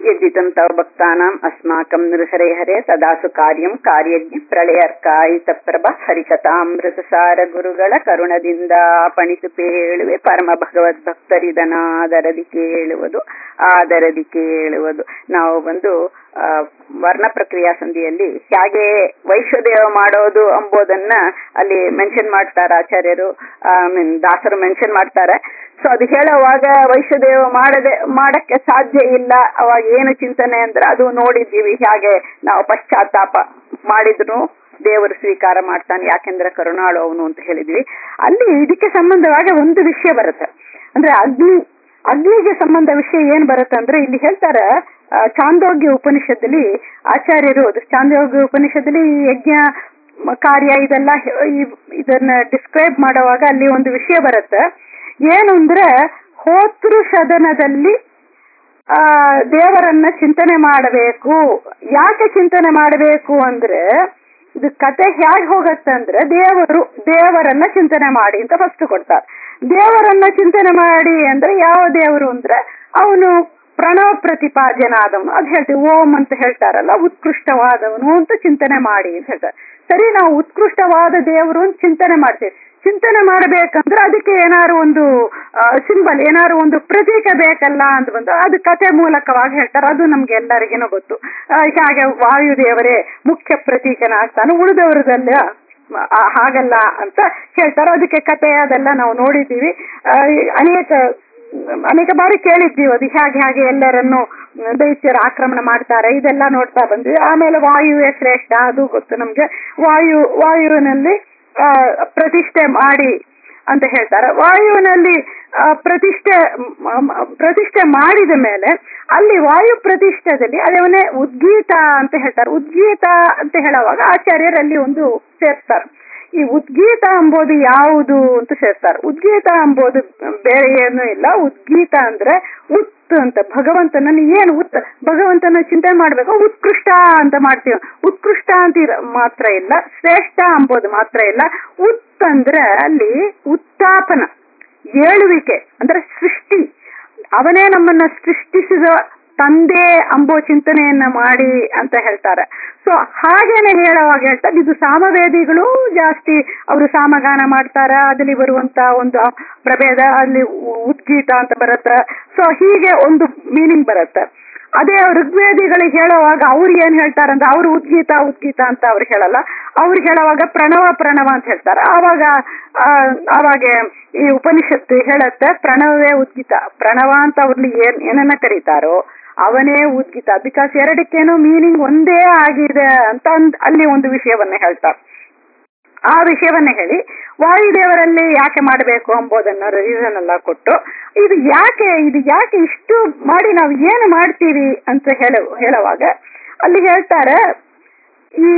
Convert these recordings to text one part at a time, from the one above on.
यद्वितं तव भक्तानाम् अस्माकं नृहरे हरे तदासु कार्यं ಕಾರ್ಯಜ್ಞ ಪ್ರಳಯರ್ಕಾಯಿತ ಪ್ರಭ ಹರಿಕಥಾಮೃತಸಾರ ಗುರುಗಳ ಕರುಣದಿಂದ ಪಣಿತು ಪೇಳುವೆ ಪರಮ ಭಗವದ್ ಭಕ್ತರಿದನಾದರದಿ ಕೇಳುವುದು ಆದರದಿ ಕೇಳುವುದು ನಾವು ಬಂದು ಆ, ವರ್ಣ ಪ್ರಕ್ರಿಯಾ ಸಂಧಿಯಲ್ಲಿ ಹೇಗೆ ವೈಶ್ವದೇವ ಮಾಡೋದು ಎಂಬುದನ್ನ ಅಲ್ಲಿ ಮೆನ್ಷನ್ ಮಾಡ್ತಾರೆ ಆಚಾರ್ಯರು ಐ ಮೀನ್ ದಾಸರು ಮೆನ್ಷನ್ ಮಾಡ್ತಾರೆ ಸೊ ಅದು ಹೇಳುವಾಗ ವೈಶ್ವದೇವ ಮಾಡದೆ ಮಾಡಕ್ಕೆ ಸಾಧ್ಯ ಇಲ್ಲ ಅವಾಗ ಏನು ಚಿಂತನೆ ಅಂದ್ರೆ ಅದು ನೋಡಿದ್ದೀವಿ ಹೇಗೆ ನಾವು ಪಶ್ಚಾತ್ತಾಪ ಮಾಡಿದ್ರು ದೇವರು ಸ್ವೀಕಾರ ಮಾಡ್ತಾನೆ ಯಾಕೆಂದ್ರೆ ಕರುಣಾಳು ಅವನು ಅಂತ ಹೇಳಿದ್ವಿ ಅಲ್ಲಿ ಇದಕ್ಕೆ ಸಂಬಂಧವಾಗಿ ಒಂದು ವಿಷಯ ಬರುತ್ತೆ ಅಂದ್ರೆ ಅಗ್ನಿ ಅಗ್ನಿಗೆ ಸಂಬಂಧ ವಿಷಯ ಏನ್ ಬರುತ್ತೆ ಅಂದ್ರೆ ಇಲ್ಲಿ ಹೇಳ್ತಾರೆ ಆ, ಚಾಂದೋಗ್ಯ ಉಪನಿಷತ್ತಲ್ಲಿ ಆಚಾರ್ಯರು ಅದು ಚಾಂದೋಗ್ಯ ಉಪನಿಷತ್ತಲ್ಲಿ ಈ ಯಜ್ಞ ಮ- ಕಾರ್ಯ ಇದೆಲ್ಲ ಹೆ- ಈ- ಇದನ್ನ ಡಿಸ್ಕ್ರೈಬ್ ಮಾಡುವಾಗ ಅಲ್ಲಿ ಒಂದು ವಿಷಯ ಬರುತ್ತೆ ಏನು ಅಂದ್ರೆ ಹೋತೃ ಸದನದಲ್ಲಿ ಆ ದೇವರನ್ನ ಚಿಂತನೆ ಮಾಡಬೇಕು ಯಾಕೆ ಚಿಂತನೆ ಮಾಡಬೇಕು ಅಂದ್ರೆ ಇದು ಕತೆ ಹೇಗೆ ಹೋಗತ್ತೆ ಅಂದ್ರೆ ದೇವರು ದೇವರನ್ನ ಚಿಂತನೆ ಮಾಡಿ ಅಂತ ಫಸ್ಟ್ ಕೊಡ್ತಾರೆ ದೇವರನ್ನ ಚಿಂತನೆ ಮಾಡಿ ಅಂದ್ರೆ ಯಾವ ದೇವರು ಅಂದ್ರೆ ಅವನು ಪ್ರಣವ ಪ್ರತಿಪಾದ್ಯನಾದವನು ಅದ್ ಹೇಳ್ತೀವಿ ಓಂ ಅಂತ ಹೇಳ್ತಾರಲ್ಲ ಉತ್ಕೃಷ್ಟವಾದವನು ಅಂತ ಚಿಂತನೆ ಮಾಡಿ ಅಂತ ಹೇಳ್ತಾರೆ ಸರಿ ನಾವು ಉತ್ಕೃಷ್ಟವಾದ ದೇವರು ಅಂತ ಚಿಂತನೆ ಮಾಡ್ತೀವಿ ಚಿಂತನೆ ಮಾಡಬೇಕಂದ್ರೆ ಅದಕ್ಕೆ ಏನಾದ್ರು ಒಂದು ಸಿಂಬಲ್ ಏನಾದ್ರು ಒಂದು ಪ್ರತೀಕ ಬೇಕಲ್ಲ ಅಂತ ಬಂದು ಅದು ಕತೆ ಮೂಲಕವಾಗಿ ಹೇಳ್ತಾರೆ ಅದು ನಮ್ಗೆ ಎಲ್ಲರಿಗೇನೋ ಗೊತ್ತು ಆ, ಹಾಗೆ ವಾಯುದೇವರೇ ಮುಖ್ಯ ಪ್ರತೀಕನಾಗ್ತಾನೆ ಉಳಿದವರದಲ್ಲ ಆ, ಹಾಗಲ್ಲ ಅಂತ ಹೇಳ್ತಾರೆ ಅದಕ್ಕೆ ಕತೆ ಅದೆಲ್ಲ ನಾವು ನೋಡಿದ್ದೀವಿ ಆ, ಅನೇಕ ಅನೇಕ ಬಾರಿ ಕೇಳಿದ್ದೀವಿ ಅದು ಹೇಗೆ ಹಾಗೆ ಎಲ್ಲರನ್ನು ದೈತ್ಯರು ಆಕ್ರಮಣ ಮಾಡ್ತಾರೆ ಇದೆಲ್ಲ ನೋಡ್ತಾ ಬಂದ್ವಿ ಆಮೇಲೆ ವಾಯುವೇ ಶ್ರೇಷ್ಠ ಅದು ಗೊತ್ತು ನಮ್ಗೆ ವಾಯು ವಾಯುವಿನಲ್ಲಿ ಆ, ಪ್ರತಿಷ್ಠೆ ಮಾಡಿ ಅಂತ ಹೇಳ್ತಾರೆ ವಾಯುವಿನಲ್ಲಿ ಆ, ಪ್ರತಿಷ್ಠೆ ಮ- ಮ- ಪ್ರತಿಷ್ಠೆ ಮಾಡಿದ ಮೇಲೆ ಅಲ್ಲಿ ವಾಯು ಪ್ರತಿಷ್ಠೆದಲ್ಲಿ ಅದವನ್ನೇ ಉದ್ಗೀತ ಅಂತ ಹೇಳ್ತಾರೆ ಉದ್ಗೀತ ಅಂತ ಹೇಳುವಾಗ ಆಚಾರ್ಯರಲ್ಲಿ ಒಂದು ಸೇರ್ತಾರೆ ಈ ಉದ್ಗೀತ ಎಂಬುದು ಯಾವುದು ಅಂತ ಸೇರ್ತಾರೆ ಉದ್ಗೀತ ಎಂಬುದು ಬೇರೆ ಏನೂ ಇಲ್ಲ ಉದ್ಗೀತ ಅಂದ್ರೆ ಉತ್ ಅಂತ ಭಗವಂತನನ್ನು ಏನು ಉತ್ ಭಗವಂತನ ಚಿಂತನೆ ಮಾಡ್ಬೇಕು ಉತ್ಕೃಷ್ಟ ಅಂತ ಮಾಡ್ತೀವಿ ಉತ್ಕೃಷ್ಟ ಅಂತ ಇರ- ಮಾತ್ರ ಇಲ್ಲ ಶ್ರೇಷ್ಠ ಎಂಬುದು ಮಾತ್ರ ಇಲ್ಲ ಉತ್ ಅಂದ್ರೆ ಅಲ್ಲಿ ಉತ್ತಾಪನ ಏಳುವಿಕೆ ಅಂದ್ರೆ ಸೃಷ್ಟಿ ಅವನೇ ನಮ್ಮನ್ನ ಸೃಷ್ಟಿಸಿದ ತಂದೆ ಅಂಬೋ ಚಿಂತನೆಯನ್ನ ಮಾಡಿ ಅಂತ ಹೇಳ್ತಾರೆ ಸೊ ಹಾಗೇನೆ ಹೇಳುವಾಗ ಹೇಳ್ತಾರೆ ಇದು ಸಾಮವೇದಿಗಳು ಜಾಸ್ತಿ ಅವರು ಸಾಮಗಾನ ಮಾಡ್ತಾರ ಅದಲ್ಲಿ ಬರುವಂತ ಒಂದು ಪ್ರಭೇದ ಅಲ್ಲಿ ಉದ್ಗೀತ ಅಂತ ಬರುತ್ತೆ ಸೊ ಹೀಗೆ ಒಂದು ಮೀನಿಂಗ್ ಬರುತ್ತೆ ಅದೇ ಋಗ್ವೇದಿಗಳಿಗೆ ಹೇಳುವಾಗ ಅವ್ರು ಏನ್ ಹೇಳ್ತಾರೆ ಅಂದ್ರೆ ಅವ್ರು ಉದ್ಗೀತ ಉದ್ಗೀತ ಅಂತ ಅವ್ರು ಹೇಳಲ್ಲ ಅವ್ರು ಹೇಳುವಾಗ ಪ್ರಣವ ಪ್ರಣವ ಅಂತ ಹೇಳ್ತಾರೆ ಆವಾಗ ಆ, ಆವಾಗ ಈ ಉಪನಿಷತ್ತು ಹೇಳತ್ತೆ ಪ್ರಣವವೇ ಉದ್ಗೀತ ಪ್ರಣವ ಅಂತ ಅವ್ರಲ್ಲಿ ಏನ್ ಏನನ್ನ ಕರೀತಾರೋ ಅವನೇ ಉದ್ಗೀತ ಬಿಕಾಸ್ ಎರಡಕ್ಕೇನೋ ಮೀನಿಂಗ್ ಒಂದೇ ಆಗಿದೆ ಅಂತ ಒಂದ್- ಅಲ್ಲಿ ಒಂದು ವಿಷಯವನ್ನ ಹೇಳ್ತಾರೆ ಆ ವಿಷಯವನ್ನ ಹೇಳಿ ವಾಯುದೇವರಲ್ಲಿ ಯಾಕೆ ಮಾಡಬೇಕು ಎಂಬುದನ್ನ ರೀಸನ್ ಎಲ್ಲ ಕೊಟ್ಟು ಇದು ಯಾಕೆ ಇದು ಯಾಕೆ ಇಷ್ಟು ಮಾಡಿ ನಾವು ಏನು ಮಾಡ್ತೀವಿ ಅಂತ ಹೇಳ ಹೇಳುವಾಗ ಅಲ್ಲಿ ಹೇಳ್ತಾರೆ ಈ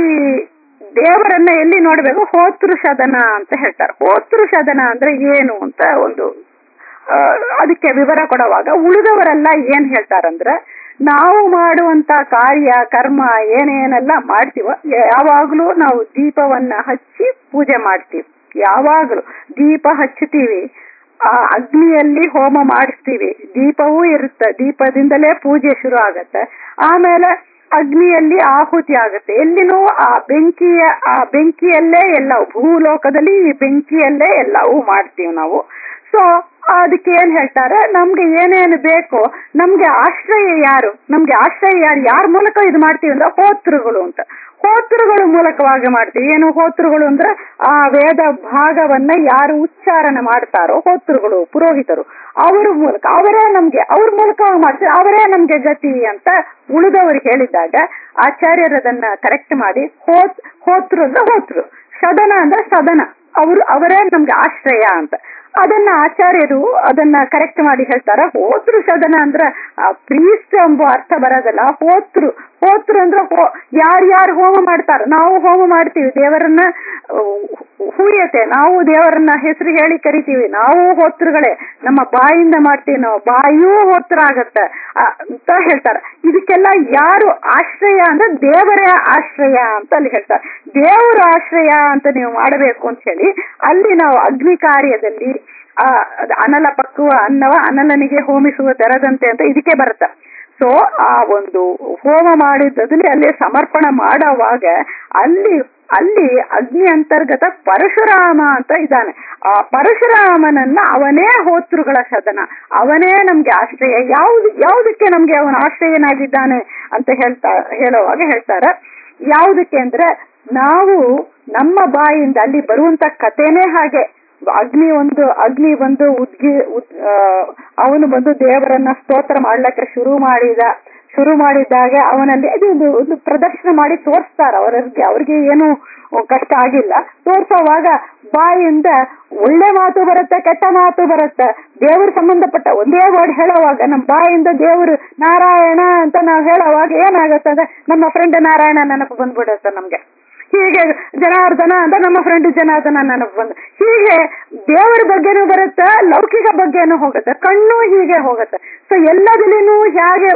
ದೇವರನ್ನ ಎಲ್ಲಿ ನೋಡ್ಬೇಕು ಹೋತೃ ಸದನ ಅಂತ ಹೇಳ್ತಾರೆ ಹೋತೃ ಸದನ ಅಂದ್ರೆ ಏನು ಅಂತ ಒಂದು ಆ, ಅದಕ್ಕೆ ವಿವರ ಕೊಡುವಾಗ ಉಳಿದವರೆಲ್ಲ ಏನ್ ಹೇಳ್ತಾರಂದ್ರೆ ನಾವು ಮಾಡುವಂತ ಕಾರ್ಯ ಕರ್ಮ ಏನೇನೆಲ್ಲ ಮಾಡ್ತೀವೋ ಯಾವಾಗ್ಲೂ ನಾವು ದೀಪವನ್ನ ಹಚ್ಚಿ ಪೂಜೆ ಮಾಡ್ತೀವಿ ಯಾವಾಗ್ಲೂ ದೀಪ ಹಚ್ಚುತ್ತೀವಿ ಆ ಅಗ್ನಿಯಲ್ಲಿ ಹೋಮ ಮಾಡಿಸ್ತೀವಿ ದೀಪವೂ ಇರುತ್ತೆ ದೀಪದಿಂದಲೇ ಪೂಜೆ ಶುರು ಆಗತ್ತೆ ಆಮೇಲೆ ಅಗ್ನಿಯಲ್ಲಿ ಆಹುತಿ ಆಗುತ್ತೆ ಎಲ್ಲಿನೂ ಆ ಬೆಂಕಿಯ ಆ ಬೆಂಕಿಯಲ್ಲೇ ಎಲ್ಲವೂ ಭೂಲೋಕದಲ್ಲಿ ಈ ಬೆಂಕಿಯಲ್ಲೇ ಎಲ್ಲವೂ ಮಾಡ್ತೀವಿ ನಾವು ಸೊ ಅದಕ್ಕೆ ಏನ್ ಹೇಳ್ತಾರೆ ನಮ್ಗೆ ಏನೇನು ಬೇಕೋ ನಮ್ಗೆ ಆಶ್ರಯ ಯಾರು ನಮ್ಗೆ ಆಶ್ರಯ ಯಾರು ಯಾರ ಮೂಲಕ ಇದು ಮಾಡ್ತೀವಿ ಅಂದ್ರೆ ಹೋತೃಗಳು ಅಂತ ಹೋತೃಗಳು ಮೂಲಕವಾಗಿ ಮಾಡ್ತೀವಿ ಏನು ಹೋತೃಗಳು ಅಂದ್ರೆ ಆ ವೇದ ಭಾಗವನ್ನ ಯಾರು ಉಚ್ಚಾರಣ ಮಾಡ್ತಾರೋ ಹೋತೃಗಳು ಪುರೋಹಿತರು ಅವರ ಮೂಲಕ ಅವರೇ ನಮ್ಗೆ ಅವ್ರ ಮೂಲಕವಾಗಿ ಮಾಡ್ತಾರೆ ಅವರೇ ನಮ್ಗೆ ಗತಿ ಅಂತ ಉಳಿದವರು ಹೇಳಿದಾಗ ಆಚಾರ್ಯರು ಅದನ್ನ ಕರೆಕ್ಟ್ ಮಾಡಿ ಹೋತ್ ಹೋತೃ ಅಂದ್ರೆ ಹೋತೃ ಸದನ ಅಂದ್ರೆ ಸದನ ಅವರು ಅವರೇ ನಮ್ಗೆ ಆಶ್ರಯ ಅಂತ ಅದನ್ನ ಆಚಾರ್ಯರು ಅದನ್ನ ಕರೆಕ್ಟ್ ಮಾಡಿ ಹೇಳ್ತಾರ ಹೋತೃ ಸದನ ಅಂದ್ರ ಪ್ರೀಸ್ಟ್ ಎಂಬ ಅರ್ಥ ಬರೋದಲ್ಲ ಹೋತೃ ಹೋತೃ ಅಂದ್ರೆ ಹೋ- ಯಾರ್ಯಾರು ಹೋಮ ಮಾಡ್ತಾರ ನಾವು ಹೋಮ ಮಾಡ್ತೀವಿ ದೇವರನ್ನ ಆ, ಹೂಯತೆ ನಾವು ದೇವರನ್ನ ಹೆಸರು ಹೇಳಿ ಕರಿತೀವಿ ನಾವು ಹೋತೃಗಳೇ ನಮ್ಮ ಬಾಯಿಂದ ಮಾಡ್ತೀವಿ ನಾವು ಬಾಯಿಯೂ ಹೋತ್ರ ಆಗತ್ತೆ ಆ, ಅಂತ ಹೇಳ್ತಾರೆ ಇದಕ್ಕೆಲ್ಲ ಯಾರು ಆಶ್ರಯ ಅಂದ್ರೆ ದೇವರೇ ಆಶ್ರಯ ಅಂತ ಅಲ್ಲಿ ಹೇಳ್ತಾರೆ ದೇವರ ಆಶ್ರಯ ಅಂತ ನೀವು ಮಾಡಬೇಕು ಅಂತ ಹೇಳಿ ಅಲ್ಲಿ ನಾವು ಅಗ್ನಿ ಕಾರ್ಯದಲ್ಲಿ ಆ ಅದ್ ಅನಲ ಪಕ್ಕುವ ಅನ್ನವ ಅನಲನಿಗೆ ಹೋಮಿಸುವ ತೆರದಂತೆ ಅಂತ ಇದಕ್ಕೆ ಬರುತ್ತೆ ಸೊ ಆ ಒಂದು ಹೋಮ ಮಾಡಿದ್ದಲ್ಲಿ ಅಲ್ಲಿ ಸಮರ್ಪಣೆ ಮಾಡೋವಾಗ ಅಲ್ಲಿ ಅಲ್ಲಿ ಅಗ್ನಿ ಅಂತರ್ಗತ ಪರಶುರಾಮ ಅಂತ ಇದ್ದಾನೆ ಆ ಪರಶುರಾಮನನ್ನ ಅವನೇ ಹೋತೃಗಳ ಸದನ ಅವನೇ ನಮ್ಗೆ ಆಶ್ರಯ ಯಾವ್ದು ಯಾವುದಕ್ಕೆ ನಮ್ಗೆ ಅವನ ಆಶ್ರಯನಾಗಿದ್ದಾನೆ ಅಂತ ಹೇಳ್ತಾ ಹೇಳುವಾಗ ಹೇಳ್ತಾರೆ ಯಾವುದಕ್ಕೆ ಅಂದ್ರೆ ನಾವು ನಮ್ಮ ಬಾಯಿಂದ ಅಲ್ಲಿ ಬರುವಂತ ಕಥೆನೇ ಹಾಗೆ ಅಗ್ನಿ ಒಂದು ಅಗ್ನಿ ಬಂದು ಉದ್ಗಿ ಅವನು ಬಂದು ದೇವರನ್ನ ಸ್ತೋತ್ರ ಮಾಡ್ಲಿಕ್ಕೆ ಶುರು ಮಾಡಿದ ಶುರು ಮಾಡಿದಾಗ ಅವನಲ್ಲಿ ಇದು ಒಂದು ಪ್ರದರ್ಶನ ಮಾಡಿ ತೋರಿಸ್ತಾರ ಅವರಿಗೆ ಅವ್ರಿಗೆ ಏನು ಕಷ್ಟ ಆಗಿಲ್ಲ ತೋರ್ಸೋವಾಗ ಬಾಯಿಂದ ಒಳ್ಳೆ ಮಾತು ಬರುತ್ತೆ ಕೆಟ್ಟ ಮಾತು ಬರುತ್ತೆ ದೇವ್ರ ಸಂಬಂಧಪಟ್ಟ ಒಂದೇ ವರ್ಡ್ ಹೇಳೋವಾಗ ನಮ್ಮ ಬಾಯಿಂದ ದೇವರು ನಾರಾಯಣ ಅಂತ ನಾವು ಹೇಳೋವಾಗ ಏನಾಗುತ್ತೆ ಅಂದ್ರೆ ನಮ್ಮ ಫ್ರೆಂಡ್ ನಾರಾಯಣ ನೆನಪು ಬಂದ್ಬಿಡುತ್ತೆ ನಮ್ಗೆ ಹೀಗೆ ಜನಾರ್ದನ ಅಂತ ನಮ್ಮ ಫ್ರೆಂಡ್ ಜನಾರ್ದನ ನೆನಪು ಬಂದು ಹೀಗೆ ದೇವರ ಬಗ್ಗೆನೂ ಬರುತ್ತೆ ಲೌಕಿಕ ಬಗ್ಗೆನೂ ಹೋಗುತ್ತೆ ಕಣ್ಣು ಹೀಗೆ ಹೋಗುತ್ತೆ ಸೊ ಎಲ್ಲದಲ್ಲಿನೂ ಹೇಗೆ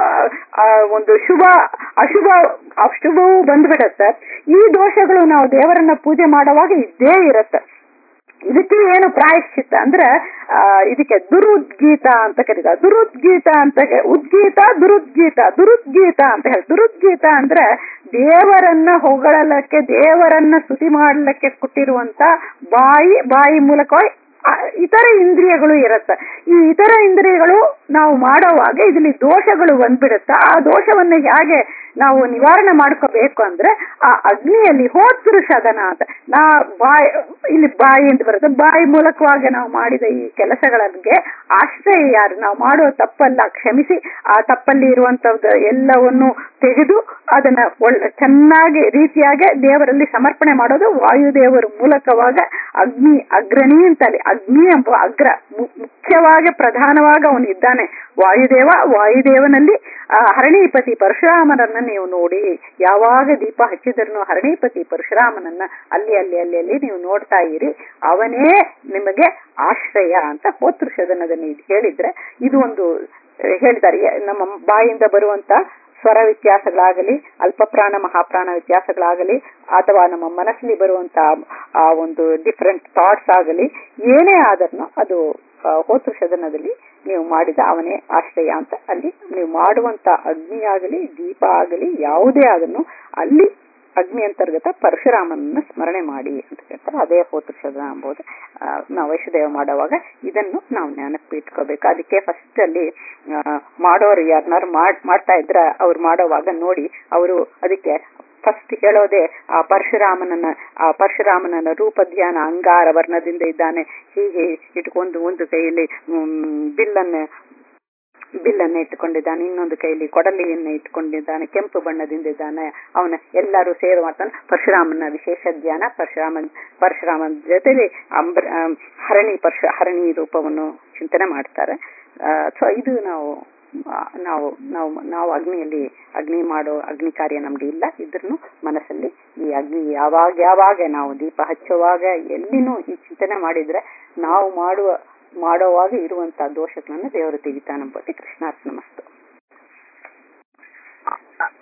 ಒಂದು ಶುಭ ಅಶುಭ ಅಶುಭವೂ ಬಂದ್ಬಿಡತ್ತೆ ಈ ದೋಷಗಳು ನಾವು ದೇವರನ್ನ ಪೂಜೆ ಮಾಡುವಾಗ ಇದ್ದೇ ಇರುತ್ತೆ ಇದಕ್ಕೆ ಏನು ಪ್ರಾಯಶ್ಚಿತ್ತ ಅಂದ್ರೆ ಆ ಇದಕ್ಕೆ ದುರುದ್ಗೀತ ಅಂತ ಕರೀತಾರೆ ದುರುದ್ಗೀತ ಅಂತ ಉದ್ಗೀತ ದುರುದ್ಗೀತ ದುರುದ್ಗೀತ ಅಂತ ಹೇಳಿ ದುರುದ್ಗೀತ ಅಂದ್ರೆ ದೇವರನ್ನ ಹೊಗಳಲಕ್ಕೆ ದೇವರನ್ನ ಸ್ತುತಿ ಮಾಡಲಿಕ್ಕೆ ಕೊಟ್ಟಿರುವಂತ ಬಾಯಿ ಬಾಯಿ ಮೂಲಕವಾಗಿ ಇತರ ಇಂದ್ರಿಯಗಳು ಇರುತ್ತೆ ಈ ಇತರ ಇಂದ್ರಿಯಗಳು ನಾವು ಮಾಡುವಾಗ ಇದರಲ್ಲಿ ದೋಷಗಳು ಬಂದ್ಬಿಡುತ್ತೆ ಆ ದೋಷವನ್ನು ಹೇಗೆ ನಾವು ನಿವಾರಣೆ ಮಾಡ್ಕೋಬೇಕು ಅಂದ್ರೆ ಆ ಅಗ್ನಿಯಲ್ಲಿ ಹೋತೃ ಸದನ ಅಂತ ನಾ ಬಾಯಿ ಇಲ್ಲಿ ಬಾಯಿ ಅಂತ ಬರುತ್ತೆ ಬಾಯಿ ಮೂಲಕವಾಗಿ ನಾವು ಮಾಡಿದ ಈ ಕೆಲಸಗಳಿಗೆ ಆಶ್ರಯ ಯಾರು ನಾವು ಮಾಡುವ ತಪ್ಪಲ್ಲ ಕ್ಷಮಿಸಿ ಆ ತಪ್ಪಲ್ಲಿ ಇರುವಂತದ್ದು ಎಲ್ಲವನ್ನು ತೆಗೆದು ಅದನ್ನ ಒಳ್ಳೆ ಚೆನ್ನಾಗಿ ರೀತಿಯಾಗಿ ದೇವರಲ್ಲಿ ಸಮರ್ಪಣೆ ಮಾಡೋದು ವಾಯುದೇವರ ಮೂಲಕವಾಗ ಅಗ್ನಿ ಅಗ್ರಣಿ ಅಂತಲ್ಲಿ ಅಗ್ನಿ ಎಂಬ ಅಗ್ರ ಮುಖ್ಯವಾಗಿ ಪ್ರಧಾನವಾಗಿ ಅವನು ಇದ್ದಾನೆ ವಾಯುದೇವ ವಾಯುದೇವನಲ್ಲಿ ಆ ಹರಣೀಪತಿ ಪರಶುರಾಮನನ್ನ ನೀವು ನೋಡಿ ಯಾವಾಗ ದೀಪ ಹಚ್ಚಿದ್ರೂ ಹರಣೀಪತಿ ಪರಶುರಾಮನನ್ನ ಅಲ್ಲಿ ಅಲ್ಲಿ ಅಲ್ಲಿ ಅಲ್ಲಿ ನೀವು ನೋಡ್ತಾ ಇರಿ ಅವನೇ ನಿಮಗೆ ಆಶ್ರಯ ಅಂತ ಹೋತೃ ಸದನದಲ್ಲಿ ಹೇಳಿದ್ರೆ ಇದು ಒಂದು ಹೇಳ್ತಾರೆ ನಮ್ಮ ಬಾಯಿಂದ ಬರುವಂತ ಸ್ವರ ವ್ಯತ್ಯಾಸಗಳಾಗಲಿ ಅಲ್ಪ ಪ್ರಾಣ ಮಹಾಪ್ರಾಣ ವ್ಯತ್ಯಾಸಗಳಾಗಲಿ ಅಥವಾ ನಮ್ಮ ಮನಸ್ಸಲ್ಲಿ ಬರುವಂತ ಆ ಒಂದು ಡಿಫ್ರೆಂಟ್ ಥಾಟ್ಸ್ ಆಗಲಿ ಏನೇ ಆದ್ರೂ ಅದು ಹೋತೃ ಸದನದಲ್ಲಿ ನೀವು ಮಾಡಿದ ಅವನೇ ಆಶ್ರಯ ಅಂತ ಅಲ್ಲಿ ನೀವು ಮಾಡುವಂತ ಅಗ್ನಿ ಆಗಲಿ ದೀಪ ಆಗಲಿ ಯಾವುದೇ ಆದನ್ನು ಅಲ್ಲಿ ಅಗ್ನಿ ಅಂತರ್ಗತ ಪರಶುರಾಮನನ್ನ ಸ್ಮರಣೆ ಮಾಡಿ ಅಂತ ಹೇಳ್ತಾರೆ ಅದೇ ಹೋತೃ ಸದನ ಎಂಬುದು ನಾವು ವೈಶ್ವದೇವ ಮಾಡುವಾಗ ಇದನ್ನು ನಾವು ನೆನಪಿಟ್ಕೋಬೇಕು ಅದಕ್ಕೆ ಫಸ್ಟ್ ಅಲ್ಲಿ ಮಾಡೋರು ಯಾರನ್ನಾರು ಮಾಡ್ತಾ ಇದ್ರ ಅವ್ರು ಮಾಡೋವಾಗ ನೋಡಿ ಅವರು ಅದಕ್ಕೆ ಫಸ್ಟ್ ಹೇಳೋದೆ ಆ ಪರಶುರಾಮನನ್ನ ಆ ಪರಶುರಾಮನನ್ನ ರೂಪ ಧ್ಯಾನ ಅಂಗಾರ ವರ್ಣದಿಂದ ಇದ್ದಾನೆ ಹೀಗೆ ಇಟ್ಕೊಂಡು ಒಂದು ಕೈಯಲ್ಲಿ ಬಿಲ್ಲನ್ನ ಬಿಲ್ಲನ್ನ ಇಟ್ಟುಕೊಂಡಿದ್ದಾನೆ ಇನ್ನೊಂದು ಕೈಯಲ್ಲಿ ಕೊಡಲಿಯನ್ನ ಇಟ್ಟುಕೊಂಡಿದ್ದಾನೆ ಕೆಂಪು ಬಣ್ಣದಿಂದ ಇದ್ದಾನೆ ಅವನ ಎಲ್ಲರೂ ಸೇರು ಮಾಡ್ತಾನೆ ಪರಶುರಾಮನ ವಿಶೇಷ ಧ್ಯಾನ ಪರಶುರಾಮನ್ ಪರಶುರಾಮನ ಜೊತೆಲಿ ಅಂಬ್ರ ಹರಣಿ ಪರಶು ಹರಣಿ ರೂಪವನ್ನು ಚಿಂತನೆ ಮಾಡ್ತಾರೆ ಸೊ ಇದು ನಾವು ನಾವು ನಾವು ನಾವು ಅಗ್ನಿಯಲ್ಲಿ ಅಗ್ನಿ ಮಾಡೋ ಅಗ್ನಿ ಕಾರ್ಯ ನಮ್ಗೆ ಇಲ್ಲ ಇದ್ರೂ ಮನಸ್ಸಲ್ಲಿ ಈ ಅಗ್ನಿ ಯಾವಾಗ ಯಾವಾಗ ನಾವು ದೀಪ ಹಚ್ಚುವಾಗ ಎಲ್ಲಿನೂ ಈ ಚಿಂತನೆ ಮಾಡಿದ್ರೆ ನಾವು ಮಾಡುವ ಮಾಡೋವಾಗ ಇರುವಂತಹ ದೋಷಗಳನ್ನು ದೇವರು ತೆಗಿತಾನಂಬುದು ಕೃಷ್ಣಾರ್ಪಣ ಮಸ್ತು